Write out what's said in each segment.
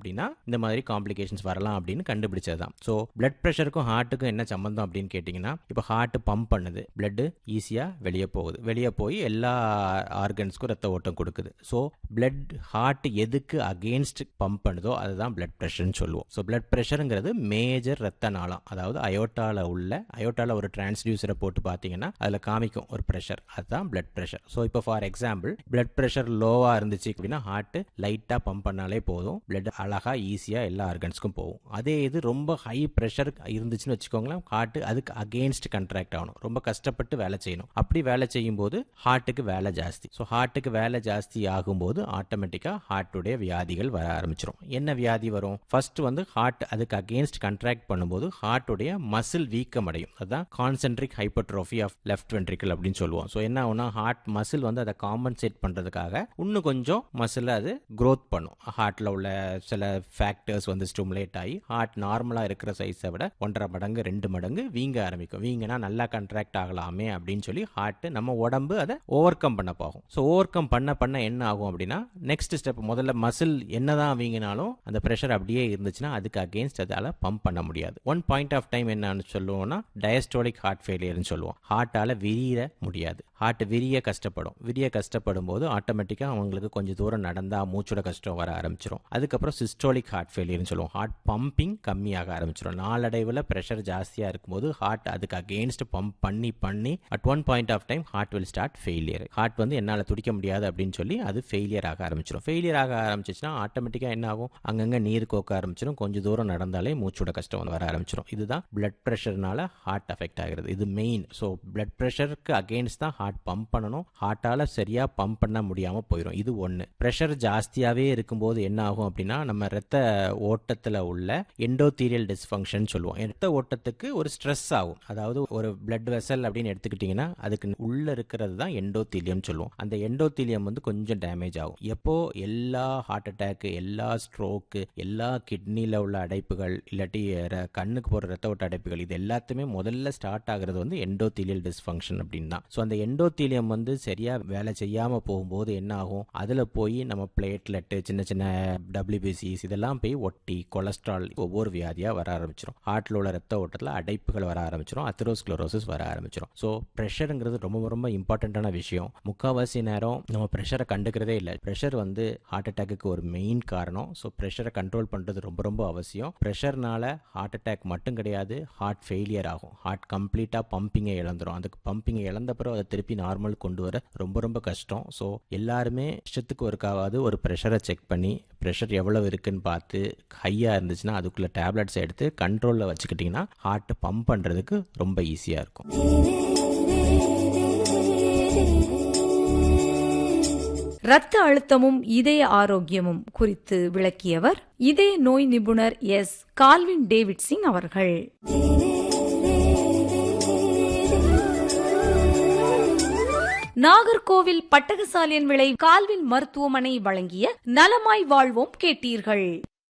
அப்படின்னா இந்த மாதிரி காம்ப்ளிகேஷன்ஸ் வரலாம் அப்படின்னு கண்டுபிடிச்சது தான் ஸோ பிளட் ப்ரெஷருக்கும் ஹார்ட்டுக்கும் என்ன சம்மந்தம் அப்படின்னு கேட்டிங்கன்னா இப்போ ஹார்ட் பம்ப் பண்ணுது பிளட்டு ஈஸியாக வெளியே போகுது வெளியே போய் எல்லா ஆர்கன்ஸ்க்கும் ரத்த ஓட்டம் கொடுக்குது ஸோ பிளட் ஹார்ட் எதுக்கு அகேன்ஸ்ட் பம்ப் பண்ணுதோ அதுதான் பிளட் ப்ரெஷர்னு சொல்லுவோம் ஸோ பிளட் ப்ரெஷருங்கிறது மேஜர் ரத்த நாளம் அதாவது அயோட்டால உள்ள அயோட்டால ஒரு டிரான்ஸ்டியூசரை போட்டு பார்த்தீங்கன்னா அதில் காமிக்கும் ஒரு ப்ரெஷர் அதுதான் பிளட் ப்ரெஷர் ஸோ இப்போ ஃபார் எக்ஸாம்பிள் பிளட் ப்ரெஷர் லோவாக இருந்துச்சு அப்படின்னா ஹார்ட் லைட்டாக பம்ப் பண்ணாலே போதும் பிளட் அழகாக ஈஸியாக எல்லா ஆர்கன்ஸ்க்கும் போகும் அதே இது ரொம்ப ஹை ப்ரெஷர் இருந்துச்சுன்னு வச்சுக்கோங்களேன் ஹார்ட் அதுக்கு அகேன்ஸ்ட் கண்ட்ராக்ட் ஆகணும் ரொம்ப கஷ்டப்பட்டு வேலை செய்யணும் அப்படி வேலை செய்யும் போது ஹார்ட்டுக்கு வேலை ஜாஸ்தி ஸோ ஹார்ட்டுக்கு வேலை ஜாஸ்தி ஆகும்போது ஆட்டோமேட்டிக்காக ஹார்ட்டுடைய வியாதிகள் வர ஆரம்பிச்சிடும் என்ன வியாதி வரும் ஃபர்ஸ்ட் வந்து ஹார்ட் அதுக்கு அகேன்ஸ்ட் கண்ட்ராக்ட் பண்ணும்போது ஹார்ட்டுடைய மசில் வீக்கம் அடையும் அதுதான் concentric hypertrophy of left ventricle அப்படின்னு சொல்லுவோம் ஸோ என்ன ஆகும்னா ஹார்ட் மசில் வந்து அதை காம்பன்சேட் பண்ணுறதுக்காக இன்னும் கொஞ்சம் மசில் அது க்ரோத் பண்ணும் ஹார்ட்டில் உள்ள சில ஃபேக்டர்ஸ் வந்து ஸ்டிமுலேட் ஆகி ஹார்ட் நார்மலாக இருக்கிற சைஸை விட ஒன்றரை மடங்கு ரெண்டு மடங்கு வீங்க ஆரம்பிக்கும் வீங்கினா நல்லா கண்ட்ராக்ட் ஆகலாமே அப்படின்னு சொல்லி ஹார்ட் நம்ம உடம்பு அதை ஓவர் கம் பண்ண போகும் ஸோ ஓவர் கம் பண்ண பண்ண என்ன ஆகும் அப்படின்னா நெக்ஸ்ட் ஸ்டெப் முதல்ல மசில் என்னதான் வீங்கினாலும் அந்த ப்ரெஷர் அப்படியே இருந்துச்சுன்னா அதுக்கு அகேன்ஸ்ட் அதால் பம்ப் பண்ண முடியாது ஒன் பாயிண்ட் ஆஃப் டைம் என்னன்னு சொல்லுவோம்னா டயஸ்டோலிக் ஹார்ட் ஃபெயிலியர்னு சொல்லுவோம் ஹார்ட்டால் விரிய முடியாது ஹார்ட் விரிய கஷ்டப்படும் விரிய கஷ்டப்படும் போது ஆட்டோமேட்டிக்காக அவங்களுக்கு கொஞ்சம் தூரம் நடந்தால் மூச்சோட கஷ்டம் வர ஆரம்பிச்சிடும் அதுக்கப்புறம் சிஸ்டோலிக் ஹார்ட் ஃபெயிலியர்னு சொல்லுவோம் ஹார்ட் பம்பிங் கம்மியாக ஆரம்பிச்சிடும் நாளடைவில் ப்ரெஷர் ஜாஸ்தியாக இருக்கும்போது ஹார்ட் அதுக்கு அகேன்ஸ்ட் பம்ப் பண்ணி பண்ணி at one point of time heart will start failure heart வந்து என்னால் துடிக்க முடியாது அப்படின்னு சொல்லி அது ஃபெயிலியர் ஆக ஆரம்பிச்சிடும் ஃபெயிலியர் ஆக ஆரம்பிச்சிச்சுன்னா ஆட்டோமேட்டிக்காக என்ன ஆகும் அங்கங்கே நீர் கோக்க ஆரம்பிச்சிடும் கொஞ்சம் தூரம் நடந்தாலே மூச்சோட கஷ்டம் வந்து வர ஆரம்பிச்சிடும் இதுதான் பிளட் ப்ரெஷர்னால ஹார்ட் அஃபெக்ட் ஆகிறது இது மெயின் ஸோ பிளட் ப்ரெஷருக்கு அகேன்ஸ்ட் தான் ஹார்ட் பம்ப் பண்ணணும் ஹார்ட்டால் சரியாக பம்ப் பண்ண முடியாமல் போயிடும் இது ஒன்று ப்ரெஷர் ஜாஸ்தியாகவே இருக்கும்போது என்ன ஆகும் அப்படின்னா நம்ம ரத்த ஓட்டத்தில் உள்ள எண்டோதீரியல் டிஸ்ஃபங்க்ஷன் சொல்லுவோம் ரத்த ஓட்டத்துக்கு ஒரு ஸ்ட்ரெஸ் ஆகும் அதாவது ஒரு பிளட் வெசல் அப்படின்னு எடுத்துக்கிட்டிங்கன்னா அதுக்கு உள்ள இருக்கிறது தான் எண்டோதீலியம் சொல்லுவோம் அந்த எண்டோதீலியம் வந்து கொஞ்சம் டேமேஜ் ஆகும் எப்போ எல்லா ஹார்ட் அட்டாக்கு எல்லா ஸ்ட்ரோக்கு எல்லா கிட்னியில் உள்ள அடைப்புகள் இல்லாட்டி ர- கண்ணுக்கு போகிற ரத்த ஓட்ட அடைப்புகள் இது எல்லாத்துமே முதல்ல ஸ்டார்ட் ஆகுறது வந்து எண்டோதீலியல் டிஸ்ஃபங்க்ஷன் அப்படின்னு தான் ஸோ அந்த எண்டோதீலியம் வந்து சரியாக வேலை செய்யாமல் போகும்போது என்ன ஆகும் அதில் போய் நம்ம பிளேட்லெட்டு சின்ன சின்ன டபிள்யூபிசிஸ் இதெல்லாம் போய் ஒட்டி கொலஸ்ட்ரால் ஒவ்வொரு வியாதியாக வர ஆரம்பிச்சிடும் ஹார்ட்டில் உள்ள ரத்த ஓட்டத்தில் அடைப்புகள் வர ஆரம்பிச்சிடும் அத்திரோஸ்க்ளோரோசிஸ் வர ஆரம்பிச்சிடும் ஸோ ப்ரெஷருங்கிறது ரொம்ப ரொம்ப இம்பார்ட்டண்ட்டான விஷயம் முக்கால்வாசி நேரம் நம்ம ப்ரெஷரை கண்டுக்கிறதே இல்லை ப்ரெஷர் வந்து ஹார்ட் அட்டாக்கு ஒரு மெயின் காரணம் ஸோ ப்ரெஷரை கண்ட்ரோல் பண்ணுறது ரொம்ப ரொம்ப அவசியம் ப்ரெஷர்னால ஹார்ட் அட்டாக் மட்டும் கிடையாது ஹார்ட் ஃபெயிலியர் ஆகும் ஹார்ட் கம்ப்ளீட்டாக பம்பிங்கை இழந்துரும் அதுக்கு பம்பிங்கை இழந்த பிறகு அதை திருப்பி நார்மல் கொண்டு வர ரொம்ப ரொம்ப கஷ்டம் ஸோ எல்லாருமே இஷ்டத்துக்கு ஒருக்காவது ஒரு ப்ரெஷரை செக் பண்ணி ப்ரெஷர் எவ்வளவு இருக்குன்னு பார்த்து ஹையாக இருந்துச்சுன்னா அதுக்குள்ள டேப்லெட்ஸ் எடுத்து கண்ட்ரோலில் வச்சுக்கிட்டிங்கன்னா ஹார்ட் பம்ப் பண்ணுறதுக்கு ரொம்ப ஈஸியாக இருக்கும் இரத்த அழுத்தமும் இதய ஆரோக்கியமும் குறித்து விளக்கியவர் இதய நோய் நிபுணர் எஸ் கால்வின் டேவிட் சிங் அவர்கள் நாகர்கோவில் பட்டகசாலியன் விளை கால்வின் மருத்துவமனை வழங்கிய நலமாய் வாழ்வோம் கேட்டீர்கள்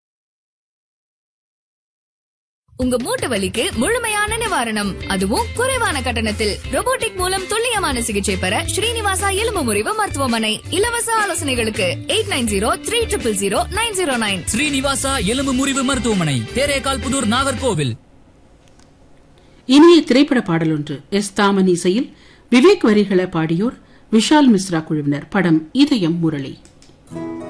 உங்க மூட்டு வலிக்கு முழுமையான நிவாரணம் அதுவும் குறைவான கட்டணத்தில் robotic மூலம் துல்லியமான சிகிச்சை பெற ஸ்ரீனிவாசா எலும்பு முறிவு மருத்துவமனை இலவச ஆலோசனைகளுக்கு eight nine zero three triple zero nine zero nine Srinivasa எலும்பு முறிவு மருத்துவமனை தேரேகால் புதூர் நாகர்கோவில் இனிய திரைப்பட பாடல் ஒன்று எஸ் தாமன் இசையில் விவேக் வரிகளை பாடியோர் விஷால் மிஸ்ரா குழுவினர் படம் இதயம் முரளி